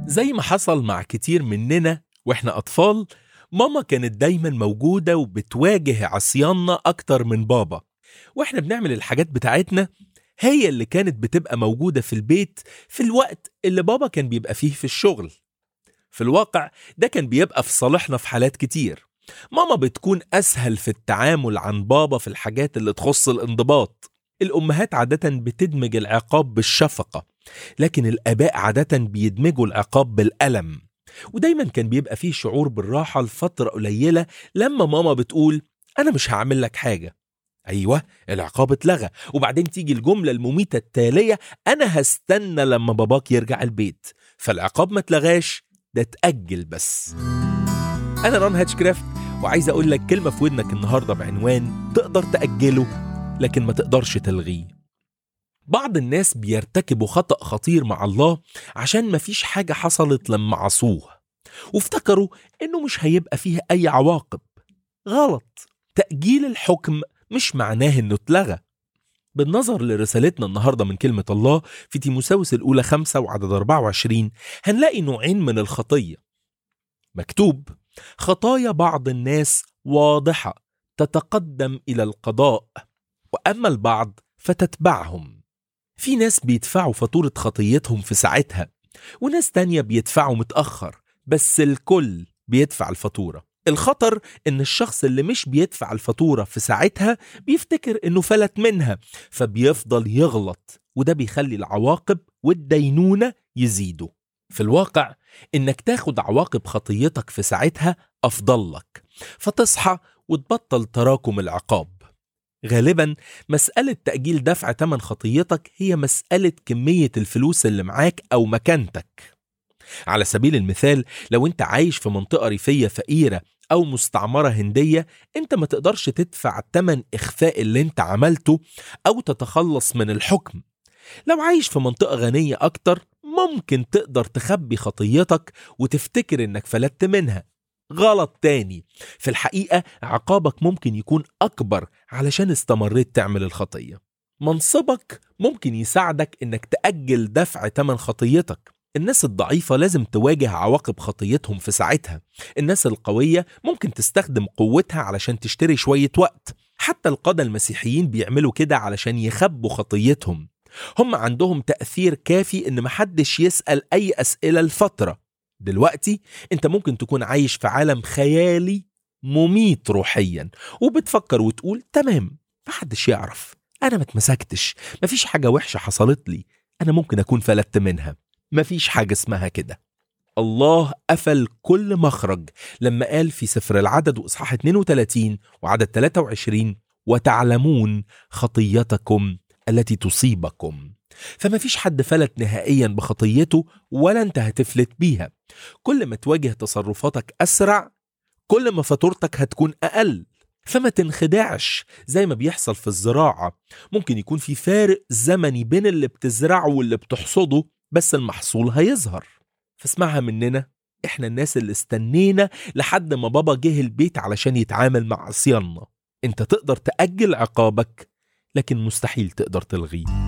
زي ما حصل مع كتير مننا واحنا أطفال ماما كانت دايما موجودة وبتواجه عصياننا أكتر من بابا واحنا بنعمل الحاجات بتاعتنا هي اللي كانت بتبقى موجودة في البيت في الوقت اللي بابا كان بيبقى فيه في الشغل في الواقع ده كان بيبقى في صالحنا في حالات كتير ماما بتكون أسهل في التعامل عن بابا في الحاجات اللي تخص الانضباط الأمهات عادة بتدمج العقاب بالشفقة لكن الآباء عادة بيدمجوا العقاب بالألم ودايما كان بيبقى فيه شعور بالراحة لفترة قليلة لما ماما بتقول أنا مش هعمل لك حاجة أيوة العقاب اتلغى وبعدين تيجي الجملة المميتة التالية أنا هستنى لما باباك يرجع البيت فالعقاب ما اتلغاش ده اتأجل بس أنا ران هاتشكرافت وعايز أقول لك كلمة في ودنك النهاردة بعنوان تقدر تأجله لكن ما تقدرش تلغيه بعض الناس بيرتكبوا خطأ خطير مع الله عشان مفيش حاجة حصلت لما عصوه وافتكروا إنه مش هيبقى فيه أي عواقب غلط تأجيل الحكم مش معناه إنه اتلغى بالنظر لرسالتنا النهاردة من كلمة الله في تيموساوس الأولى خمسة وعدد 24 هنلاقي نوعين من الخطية مكتوب خطايا بعض الناس واضحة تتقدم إلى القضاء وأما البعض فتتبعهم في ناس بيدفعوا فاتورة خطيتهم في ساعتها وناس تانية بيدفعوا متأخر بس الكل بيدفع الفاتورة الخطر إن الشخص اللي مش بيدفع الفاتورة في ساعتها بيفتكر إنه فلت منها فبيفضل يغلط وده بيخلي العواقب والدينونة يزيدوا في الواقع إنك تاخد عواقب خطيتك في ساعتها أفضل لك فتصحى وتبطل تراكم العقاب غالبا مسألة تأجيل دفع تمن خطيتك هي مسألة كمية الفلوس اللي معاك أو مكانتك على سبيل المثال لو انت عايش في منطقة ريفية فقيرة أو مستعمرة هندية انت ما تقدرش تدفع تمن إخفاء اللي انت عملته أو تتخلص من الحكم لو عايش في منطقة غنية أكتر ممكن تقدر تخبي خطيتك وتفتكر انك فلتت منها غلط تاني في الحقيقة عقابك ممكن يكون أكبر علشان استمريت تعمل الخطية منصبك ممكن يساعدك انك تأجل دفع تمن خطيتك الناس الضعيفة لازم تواجه عواقب خطيتهم في ساعتها الناس القوية ممكن تستخدم قوتها علشان تشتري شوية وقت حتى القادة المسيحيين بيعملوا كده علشان يخبوا خطيتهم هم عندهم تأثير كافي إن محدش يسأل أي أسئلة لفترة دلوقتي أنت ممكن تكون عايش في عالم خيالي مميت روحيا وبتفكر وتقول تمام محدش يعرف أنا ما اتمسكتش مفيش حاجة وحشة حصلت لي أنا ممكن أكون فلتت منها مفيش حاجة اسمها كده الله قفل كل مخرج لما قال في سفر العدد وإصحاح 32 وعدد 23 وتعلمون خطيتكم التي تصيبكم فما فيش حد فلت نهائيا بخطيته ولا انت هتفلت بيها كل ما تواجه تصرفاتك أسرع كل ما فاتورتك هتكون أقل فما تنخدعش زي ما بيحصل في الزراعة ممكن يكون في فارق زمني بين اللي بتزرعه واللي بتحصده بس المحصول هيظهر فاسمعها مننا احنا الناس اللي استنينا لحد ما بابا جه البيت علشان يتعامل مع عصياننا انت تقدر تأجل عقابك لكن مستحيل تقدر تلغيه